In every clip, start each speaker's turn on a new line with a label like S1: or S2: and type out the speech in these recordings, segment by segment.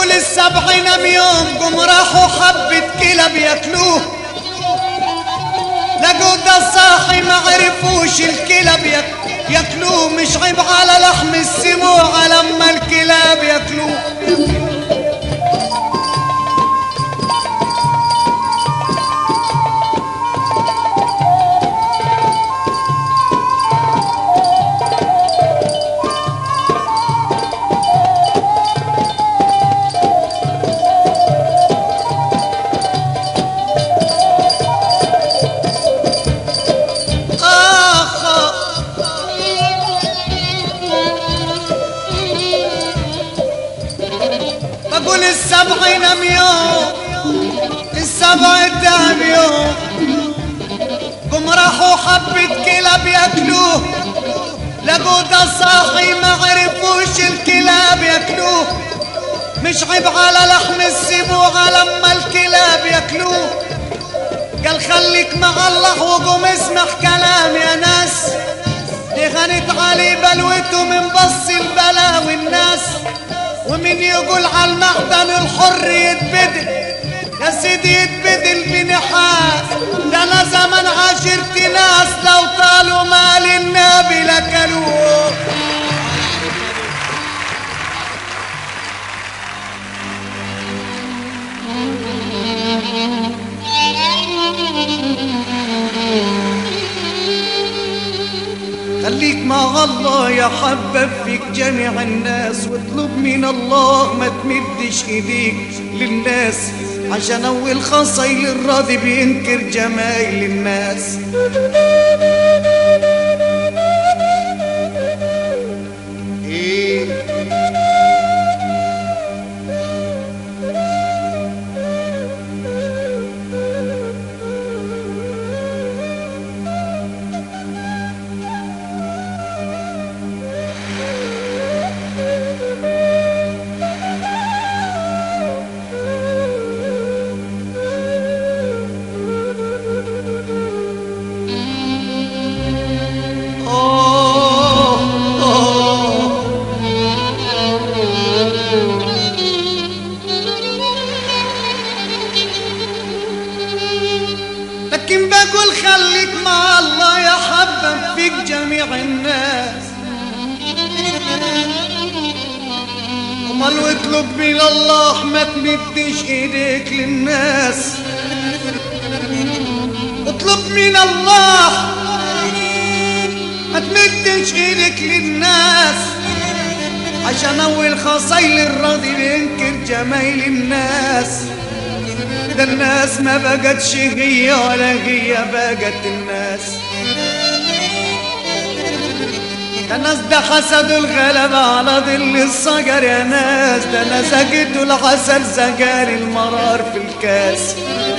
S1: بقول السبعين يوم قم راحوا حبة كلاب ياكلوه لقوا ده صاحي ما عرفوش الكلاب ياك- ياكلوه مش عيب على لحم السبوع لما الكلاب ياكلوه آخ بقول السبعين يوم السبع الدهب يوم قم راحوا حبة كلاب ياكلوه لقوا ده صاحي ما عرفوش الكلاب ياكلوه مش عيب على لحم السبوع لما الكلاب ياكلوه قال خليك مع الله وقوم اسمع كلام يا ناس دي غنت علي بلوته من بص البلا والناس ومن يقول على المعدن الحر يتبدل يا سيدي يتبدل بنحاس ده انا زمن عاشرت ناس لو طالوا مال النبي لكلوه خليك مع الله يا حبب فيك جميع الناس واطلب من الله ما تمدش ايديك للناس عشان اول خصيل الراضي بينكر جمايل الناس ايه آه آه لكن بقول خليك مع الله يا حبب فيك جميع الناس امال واطلب من الله ما تمدش ايديك للناس اطلب من الله ما تمدش ايدك للناس عشان اول خصيل الراضي بينكر جمايل الناس ده الناس ما بقتش هي ولا هي بقت الناس ده الناس ده حسدوا الغلبة على ظل الصقر يا ناس ده انا سقيتوا العسل سقاني المرار في الكاس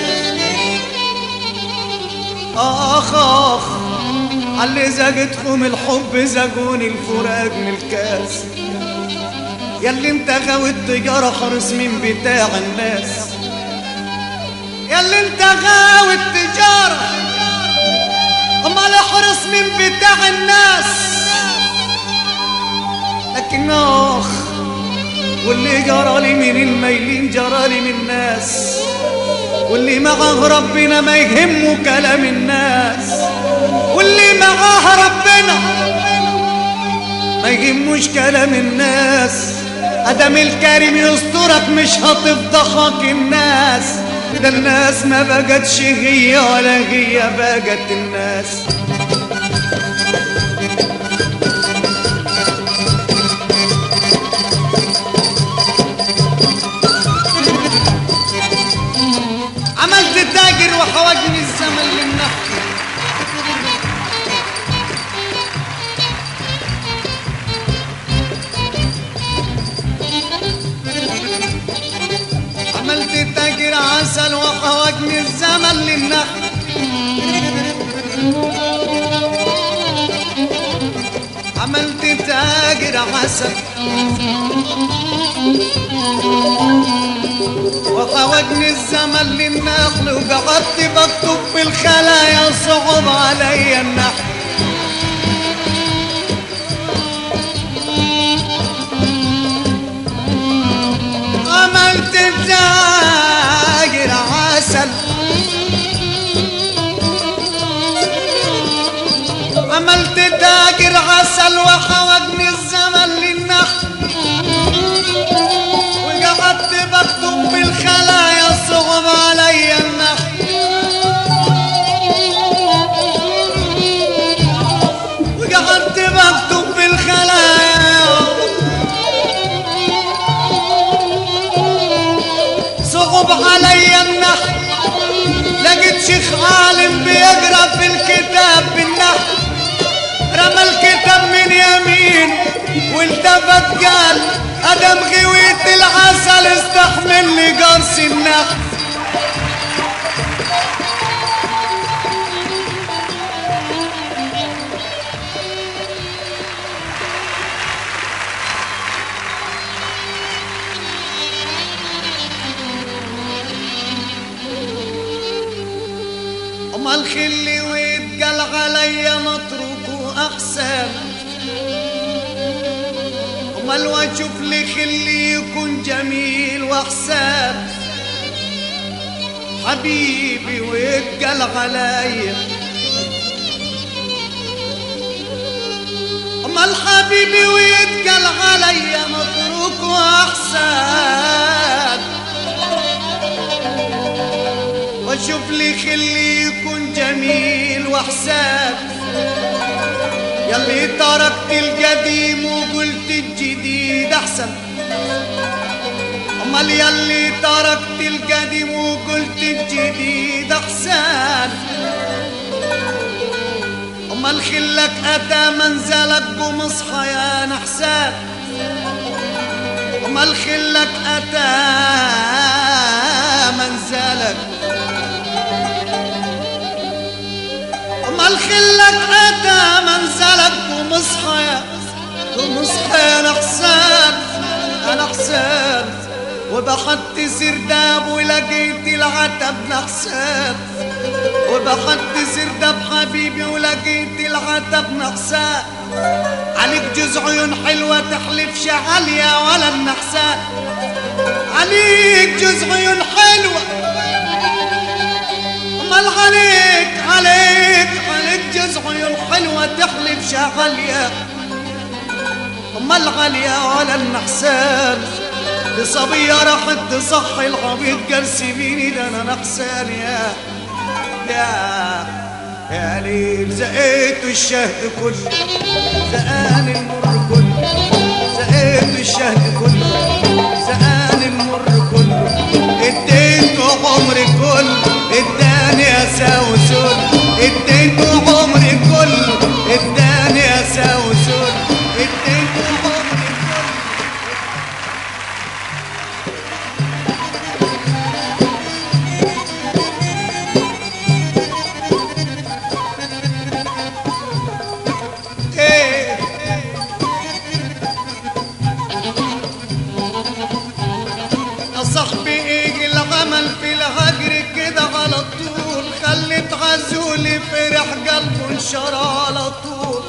S1: اخ اخ علي زقتكم الحب زقوني الفراق من الكاس ياللي انت غاوي التجارة حرص من بتاع الناس ياللي انت غاوي التجارة امال احرص من بتاع الناس لكن اخ واللي جرالي من الميلين جرالي من الناس واللي معاه ربنا ما يهمه كلام الناس واللي معاه ربنا ما يهموش كلام الناس ادم الكريم يسترك مش هتفضحك الناس ده الناس ما بقتش هي ولا هي بقت الناس عملت تاجر وحواجني الزمن للنخل عملت تاجر عسل وحواجني الزمن للنخل عملت تاجر عسل وحوجني الزمن للنخل وقعدت بكتب في الخلايا صعب علي النحل عملت مكتوب عليا النحو لقيت شيخ عالم بيقرا في الكتاب بالنحو رمى الكتاب من يمين والتفت قال ادم غويت العسل استحمل لي قرص النحو أما الخلي ويتقال عليا متروك أحسن أما الواشوف لي خلي يكون جميل وأحسن حبيبي ويتقال عليا أما الحبيبي ويتقال عليا متروك وأحسن واشوف لي خلي يكون جميل واحسان يلي تركت القديم وقلت الجديد احسن امال يلي تركت القديم وقلت الجديد احسن امال خلك اتى منزلك قوم اصحى يا نحسان امال خلك اتى منزلك امال خلك اتى منزلك ومصحى يا ومصحى انا حسان انا حسان وبحط سرداب ولقيت العتب نحسان وبحط سرداب حبيبي ولقيت العتب نحسان عليك جوز عيون حلوة تحلف شعالية ولا النحسان عليك جوز عيون حلوة امال عليك عليك عليك جوز عيون حلوة تحلف شغالية امال غالية ولا النحسان دي صبية راحت تصحي العبيط قال سيبيني ده انا نحسان يا يا يا ليل زقيت الشهد كله زقان المر كله زقيت الشهد كله زقان المر كله اديته عمري كله اداني يا ساوسون اديته عمري كله اداني يا ساوسون اديته عمري كله ايه يا صاحبي ايه العمل في الهجر كده على طول خلت عزولي فرح قلبه انشرى على طول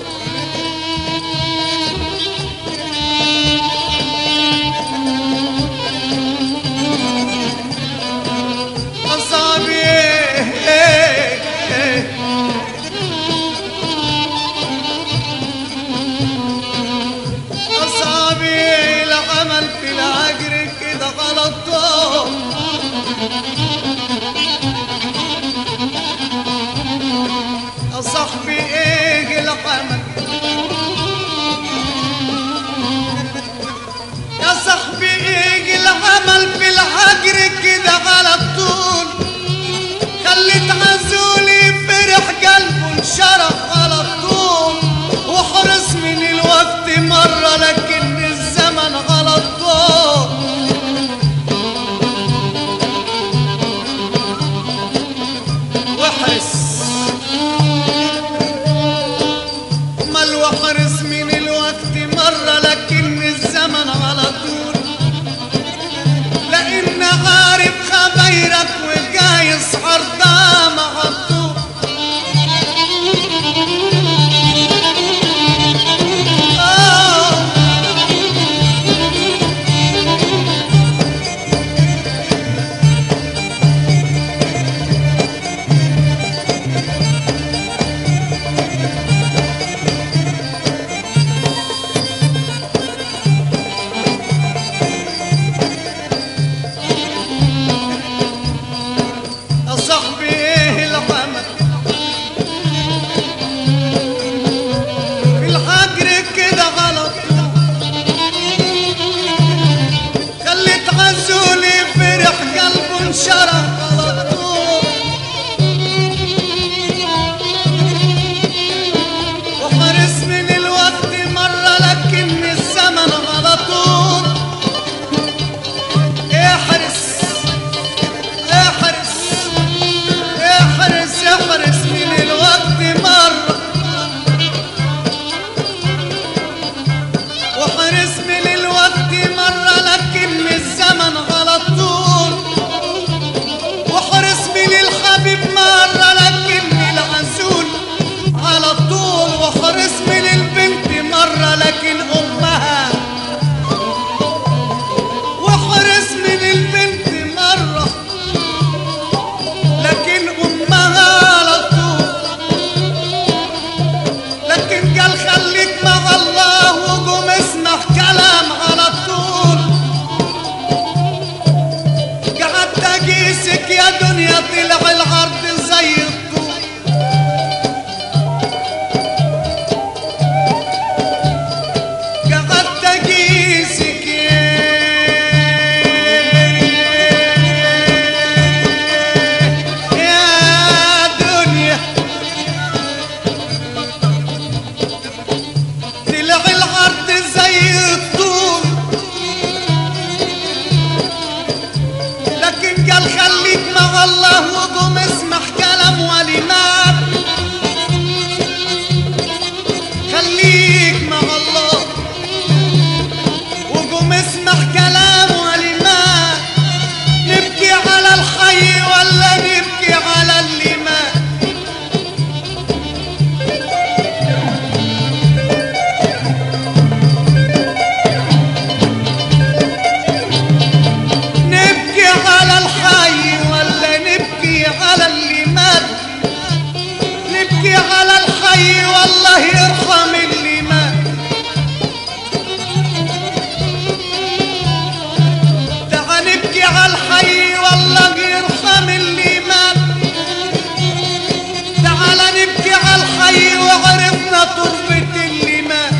S1: يا صاحبي ايه ايه ايه أصابي العمل في العجر كده غلطان يا صاحبي ايه العمل يا صاحبي ايه العمل في العجر كده غلطون خليت عزولي فرح قلبه انشرح على طول وحرص من الوقت مرة لكن الزمن غلطون طلع العرض زي الطول قعدت اقيسك يا دنيا طلع العرض زي الطول لكن قال خليك مع الله وقوم اسمع كلام وليمات خليك مع الله وقوم اسمع كلام وليمات نبكي على الحي ولا نبكي على اللي مات نبكي على الحي ولا نبكي على اللي مات نبكي على الحي والله يرحم اللي مات تعال نبكي على الحي والله يرحم اللي مات تعال نبكي على الحي وعرفنا تربة اللي مات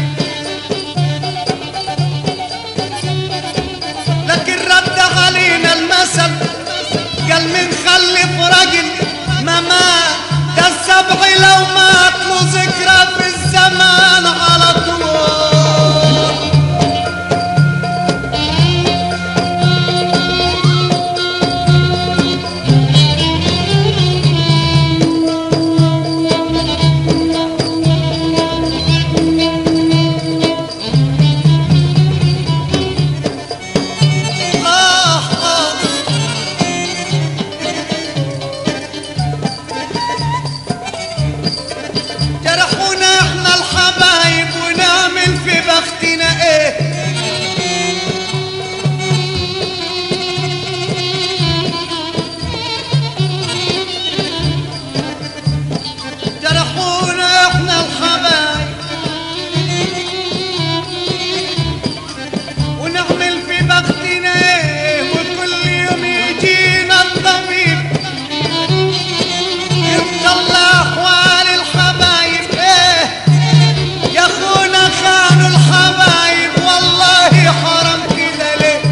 S1: لكن رد علينا المثل قال من خلف راجل ما مات ده السبع لو مات له ذكرى في الزمان على طول آه آه جرحونا احنا الحبايب ونعمل في بختنا ايه جرحونا احنا الحبايب ونعمل في بختنا ايه وكل يوم يجينا الطبيب يطلع احوال الحبايب ايه يا اخونا خانوا الحبايب والله حرام كده ليه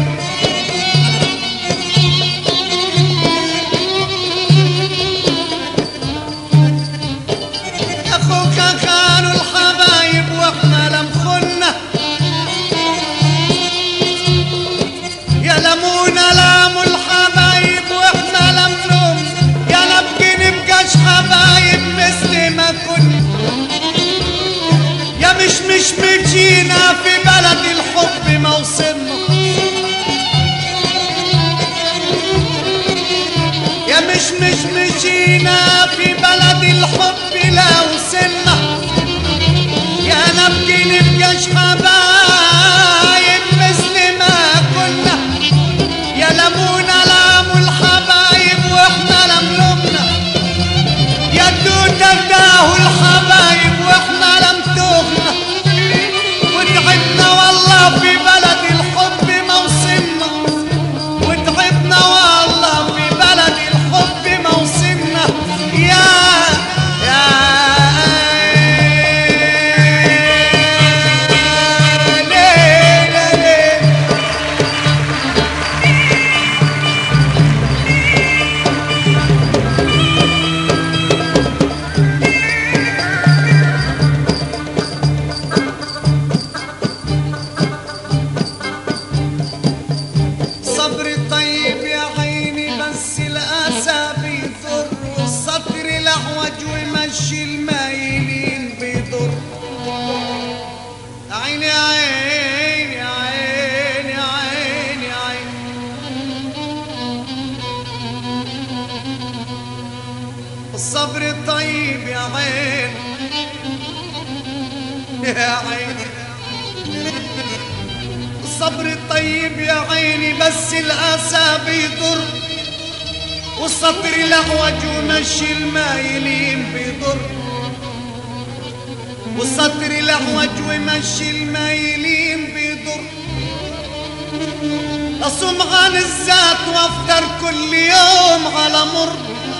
S1: يا اخوك خانوا الحبايب واحنا لم خنا يا لمونا لاموا الحبايب واحنا لم نوم يا نبقي نبقاش حبايب مثل ما كنا يا مش مش مجينا في بلد الحب ما وصلنا يا مش مش مجينا في بلد الحب لا وصلنا يا نبقي نبقاش حبايب مثل ما كنا يا لمونا لاموا الحبايب واحنا لم لمنا يا دوتا تاهوا الحبايب واحنا لم تغنى وتعبنا والله في بلد الحب ما وصلنا وتعبنا والله في بلد الحب ما وصلنا يا يا ليلى ليلى صبري طيب يا عيني بس الأسى بيضر والسطر الأحوج ومشي المايلين بيضر عيني عيني عيني عيني عيني الصبر طيب يا عين يا عيني الصبر طيب يا عيني بس الأسى بيضر والسطر الأعوج ومشي المايلين بيضر والسطر الأعوج ومشي المايلين بيضر أصوم عن الذات وافطر كل يوم على مر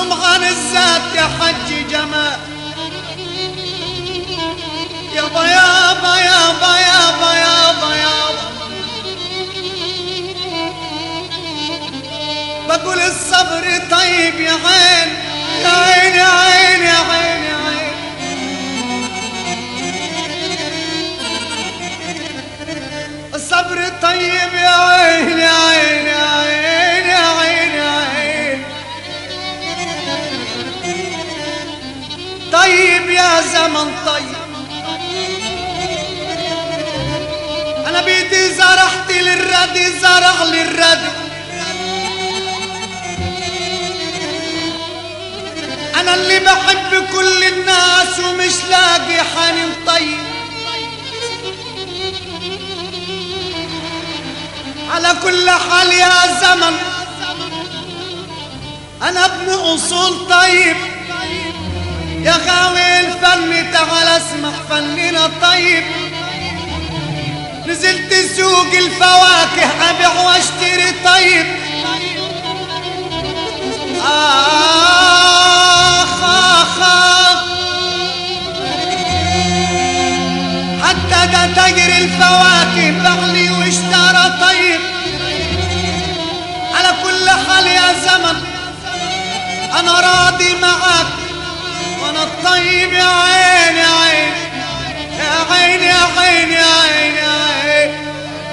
S1: لسمعان الذات يا حج جمال يابا يابا يابا يابا يابا يابا بقول الصبر طيب يا عين يا عين يا عين يا عين يا عين الصبر طيب يا عين يا عين يا عين يا عين يا عين طيب يا زمن طيب انا بيدي زرعت للردي زرع للردي انا اللي بحب كل الناس ومش لاقي حنين طيب على كل حال يا زمن انا ابن اصول طيب يا غاوي الفن تعال اسمع فننا طيب نزلت سوق الفواكه ابيع واشتري طيب آخ آخ آخ حتى ده تاجر الفواكه بغلي واشترى طيب على كل حال يا زمن انا راضي معاك وانا الطيب يا عين يا عين يا عين يا عين يا عين يا عين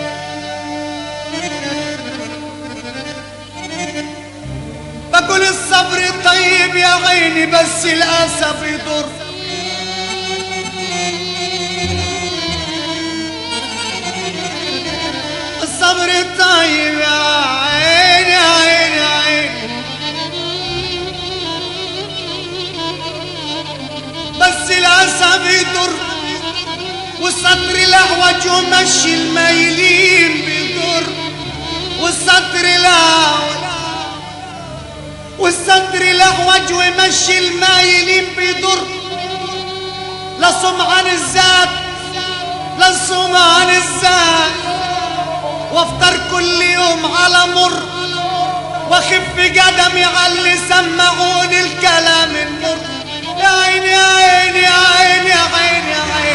S1: بقول الصبر طيب يا عيني بس الاسف يضر الصبر طيب يا عين يا عين يا عين بس الاسف يضر والسطر الاعوج ومشي المايلين بيضر والسطر الاعوج والسطر الاعوج ومشي المايلين بيضر لا سمعان الذات لا سمعان الذات وافطر كل يوم على مر واخف قدمي على اللي سمعوني الكلام المر يا عيني يا عيني يا عيني يا عيني يا عيني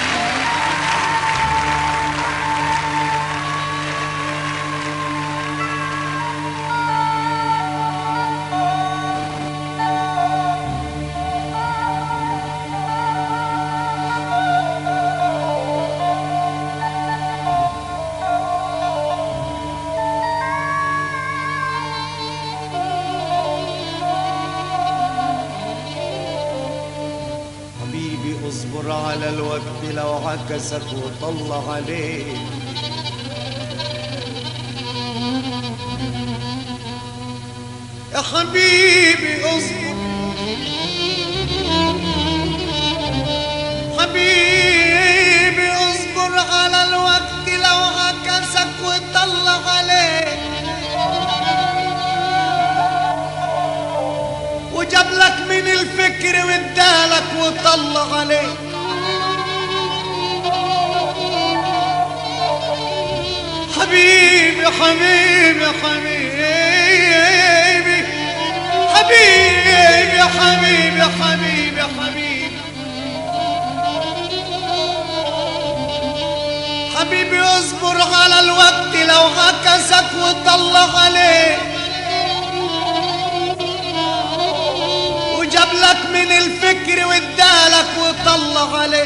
S1: حبيبي اصبر على الوقت لو عكسك وطلع عليك يا حبيبي اصبر حبيبي اصبر على الوقت لو عكسك وطلع عليك وجاب لك من الفكر وادالك وطلع عليك حبيبي حبيبي حبيبي حبيبي حبيبي حبيبي حبيبي حبيبي اصبر على الوقت لو عكسك وطلع عليك وجاب لك من الفكر وادالك وطلع عليك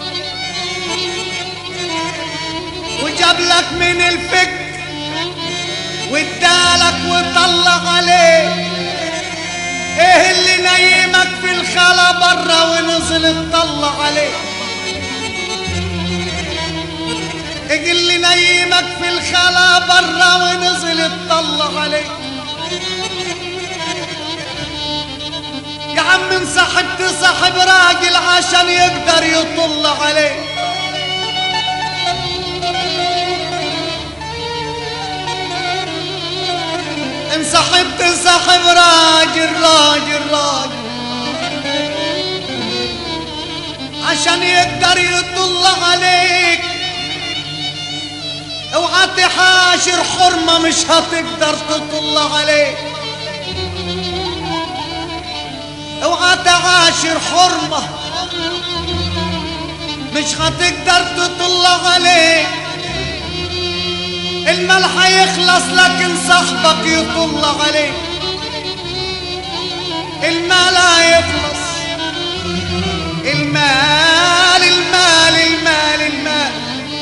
S1: وجاب لك من الفكر وادالك وطلع عليك ايه اللي نيمك في الخلا برا ونزل تطلع عليك ايه اللي نيمك في الخلا برا ونزل تطلع عليك يا عم انسحبت صاحب راجل عشان يقدر يطل عليك انسحبت صاحب راجل راجل راجل عشان يقدر يطل عليك اوعى تحاشر حرمة مش هتقدر تطل عليك ما تعاشر حرمة مش هتقدر تطلع عليه المال هيخلص لكن صاحبك يطلع عليه المال هيخلص المال المال المال المال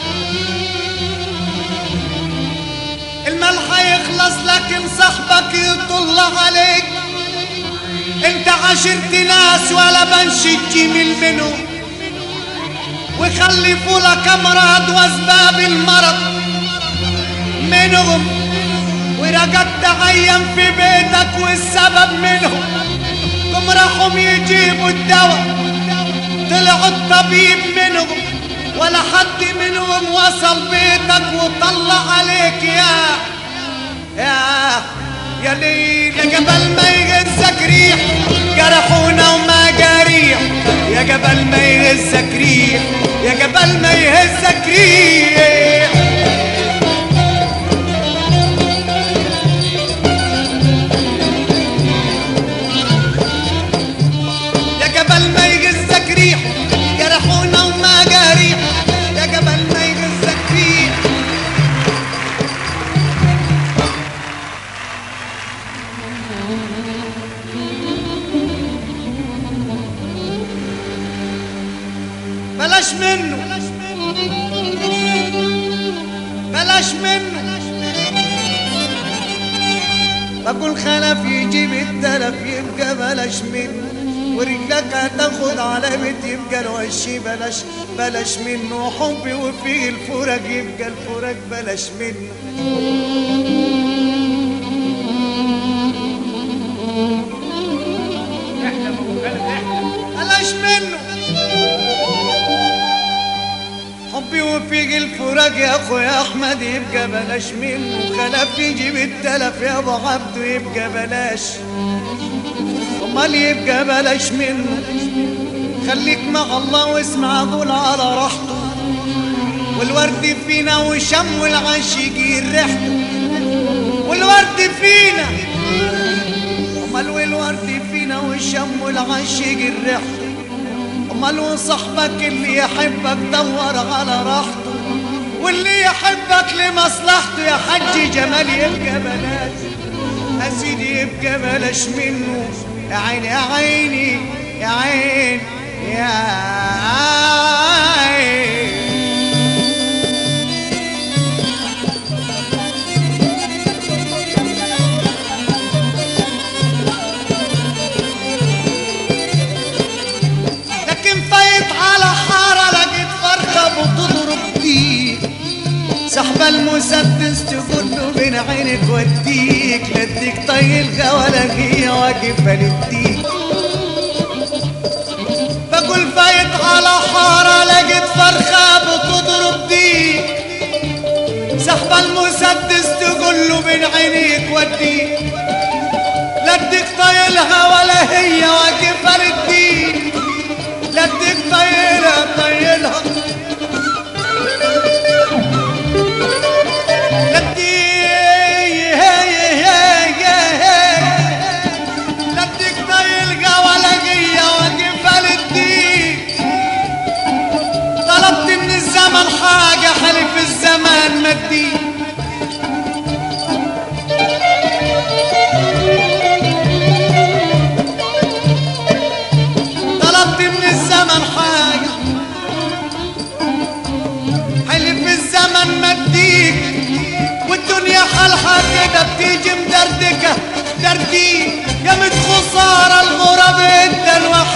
S1: المال هيخلص لكن صاحبك يطلع عليك انت عشرت ناس ولا بنش الجميل منهم ويخلفوا لك امراض واسباب المرض منهم ورقدت عيان في بيتك والسبب منهم قم راحوا يجيبوا الدواء طلع الطبيب منهم ولا حد منهم وصل بيتك وطلع عليك يا يا يا ليل يا جبل ما يغزك ريح جرحونا وما جريح يا جبل ما يهزك ريح يا جبل ما يهزك ريح يا جبل ما يغزك ريح جرحونا وما جريح يا جبل ما يغزك ريح بلاش منه بلاش منه بقول خلف يجيب التلف يبقى بلاش منه ورجلك هتاخد علامة يبقى الوشي بلاش بلاش منه حبي وفيه الفرج يبقى الفرج بلاش منه بلاش منه حبي وفيق الفراق يا اخويا احمد يبقى بلاش منه خلف يجيب التلف يا ابو عبده يبقى بلاش امال يبقى بلاش منه خليك مع الله واسمع قول على راحته والورد فينا وشم والعاشقين ريحته والورد فينا امال والورد فينا والشم والعاشقين ريحته امال وصاحبك اللي يحبك دور على راحته واللي يحبك لمصلحته يا حج جمال يبقى بلاش يا سيدي يبقى بلاش منه يا عيني يا عيني يا عين يا عين لكن فايت على حارة لقيت فرخة بتضرب فيك سحب المسدس تقول له بين عينك وديك لديك طي الغوالة هي واقف بلديك بقول فايت على حارة لقيت فرخة بتضرب ديك سحب المسدس تقول له بين عينيك وديك لديك طايلها ولا هي واقفة للديك لديك طايلها طايلها لديك طايلها ولا هي واقفة للديك طلبت من الزمن حاجة حلف الزمان مديك طلبت من الزمن حاجة حلف الزمن مديك والدنيا حالها كده بتيجي مدردكة درديك يا مت خسارة الغرب انت الوحيد